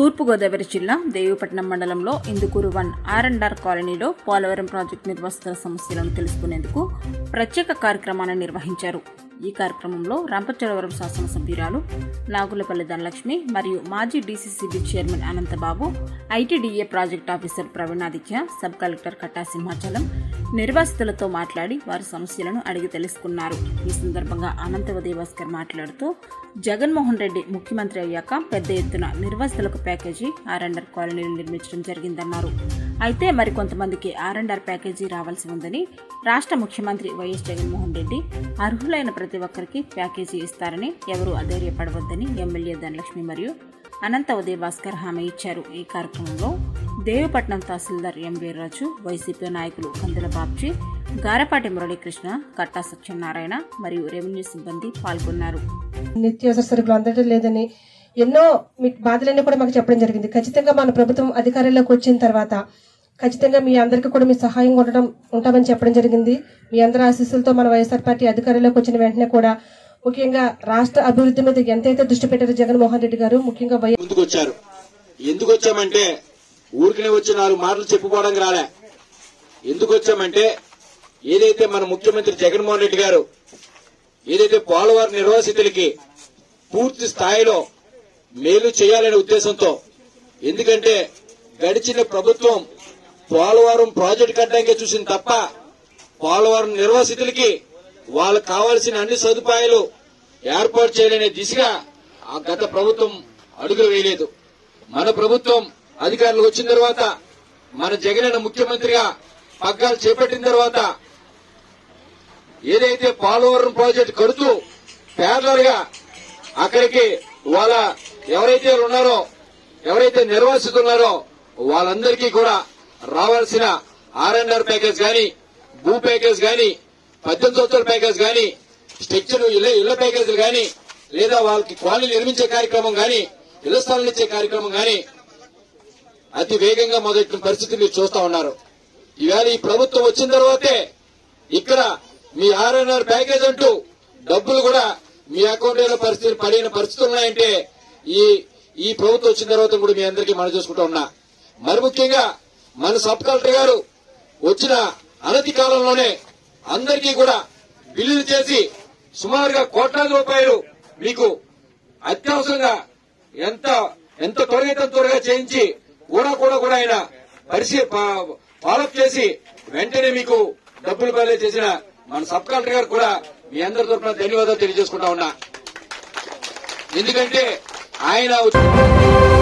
తూర్పుగోదావరి జిల్లా దేవీపట్నం మండలంలో Indukuru one R and R కాలనీలో పోలవరం ప్రాజెక్టు నిర్వాసితుల సమస్యలను తెలుసుకునేందుకు ప్రత్యేక కార్యక్రమాన్ని నిర్వహించారు ఈ కార్యక్రమంలో రంపచోడవరం శాసనసభ్యురాలు నాగులపల్లి ధనలక్ష్మి మరియు మాజీ DCCB chairman Ananthababu ITDA project officer Praveenaditya sub collector Katta Simhachalam నిర్వాసితులతో మాట్లాడి వారి సమస్యలను అడిగి తెలుసుకున్నారు ఈ సందర్భంగా అనంత ఉదయభాస్కర్ మాట్లాడుతూ జగన్మోహన్ రెడ్డి ముఖ్యమంత్రి అయ్యాక పెద్ద ఎత్తున నిర్వాసితులకు ప్యాకేజీ ఆర్ అండ్ ఆర్ కాలనీలు నిర్మించడం జరిగిందన్నారు అయితే మరికొంతమందికి ఆర్ అండ్ ఆర్ ప్యాకేజీ రావాల్సి ఉందని రాష్ట్ర ముఖ్యమంత్రి వైఎస్ జగన్మోహన్ రెడ్డి అర్హులైన ప్రతి ఒక్కరికి ప్యాకేజీ ఇస్తారని ఎవరూ అధైర్యపడవద్దని ఎమ్మెల్యే ధనలక్ష్మి మరియు అనంత ఉదయ భాస్కర్ హామీ ఇచ్చారు ఈ కార్యక్రమంలో దేవపట్నం తహసీల్దార్ ఎం వీర్రాజు వైసీపీ నాయకులు కందుల బాబ్జీ గారపాటి మురళీకృష్ణ కట్టా సత్యనారాయణ మరియు రెవెన్యూ సిబ్బంది పాల్గొన్నారు నిత్యావసర సరుకులు అందడం లేదని ఎన్నో మీకు బాధలన్నీ కూడా మాకు చెప్పడం జరిగింది ఖచ్చితంగా మన ప్రభుత్వం అధికారంలోకి వచ్చిన తర్వాత ఖచ్చితంగా మీ అందరికీ కూడా మీ సహాయం ఉండడం ఉంటామని చెప్పడం జరిగింది మీ అందరి ఆశీస్సులతో మన వైఎస్ఆర్ పార్టీ అధికారంలోకి వచ్చిన వెంటనే కూడా ముఖ్యంగా రాష్ట్ర అభివృద్ధి మీద ఎంతైతే దృష్టి పెట్టారో జగన్మోహన్ రెడ్డి గారు ముఖ్యంగా వై ముందుకు వచ్చారు ఎందుకు వచ్చామంటే ఊరికనే వచ్చి నాలుగు మాటలు చెప్పుకోవడానికి రాలే ఎందుకు వచ్చామంటే ఏదైతే మన ముఖ్యమంత్రి జగన్మోహన్ రెడ్డి గారు ఏదైతే పోలవరం నిర్వాసితులకి పూర్తి స్థాయిలో మేలు చేయాలనే ఉద్దేశంతో ఎందుకంటే గడిచిన ప్రభుత్వం పోలవరం ప్రాజెక్టు కట్టడానికే చూసింది తప్ప పోలవరం నిర్వాసితులకి వాళ్ళకు కావాల్సిన అన్ని సదుపాయాలు ఏర్పాటు చేయలేని దిశగా ఆ గత ప్రభుత్వం అడుగులు వేయలేదు మన ప్రభుత్వం అధికారులకు వచ్చిన తర్వాత మన జగనన్న ముఖ్యమంత్రిగా పగ్గాలు చేపట్టిన తర్వాత ఏదైతే పోలవరం ప్రాజెక్టు కడుతూ పేర్లర్ గా అక్కడికి వాళ్ళ ఎవరైతే ఉన్నారో ఎవరైతే నిర్వాసితులు ఉన్నారో వాళ్ళందరికీ కూడా రావాల్సిన ఆర్ అండ్ ఆర్ ప్యాకేజ్ గాని భూ ప్యాకేజ్ గాని పద్దెనిమిది సంవత్సరాల ప్యాకేజ్ గాని స్ట్రక్చర్ ఇళ్ల ఇళ్ల ప్యాకేజీలు గాని లేదా వాళ్ళకి కాలనీ నిర్మించే కార్యక్రమం గాని ఇళ్ల స్థలాలు ఇచ్చే కార్యక్రమం గాని అతి వేగంగా మొదటి పరిస్థితి మీరు చూస్తా ఉన్నారు ఇవాళ ఈ ప్రభుత్వం వచ్చిన తర్వాతే ఇక్కడ మీ ఆర్ఎన్ఆర్ ప్యాకేజ్ అంటూ డబ్బులు కూడా మీ అకౌంట్ లో పరిస్థితి పడిన పరిస్థితులు ఉన్నాయంటే ఈ ఈ ప్రభుత్వం వచ్చిన తర్వాత కూడా మీ అందరికీ మనం చూసుకుంటా ఉన్నా మరి ముఖ్యంగా మన సబ్ కలెక్టర్ గారు వచ్చిన అనతి కాలంలోనే అందరికీ కూడా బిల్లులు చేసి సుమారుగా కోట్లాది రూపాయలు మీకు అత్యవసరంగా ఎంత ఎంత త్వరగా ఎంత త్వరగా చేయించి కూడా కూడా కూడా ఆయన పరిశీ ఫాలోఅప్ చేసి వెంటనే మీకు డబ్బులు బదిలీ చేసిన మన సబ్ కలెక్టర్ గారు కూడా మీ అందరి తరఫున ధన్యవాదాలు తెలియజేసుకుంటా ఉన్నా ఎందుకంటే ఆయన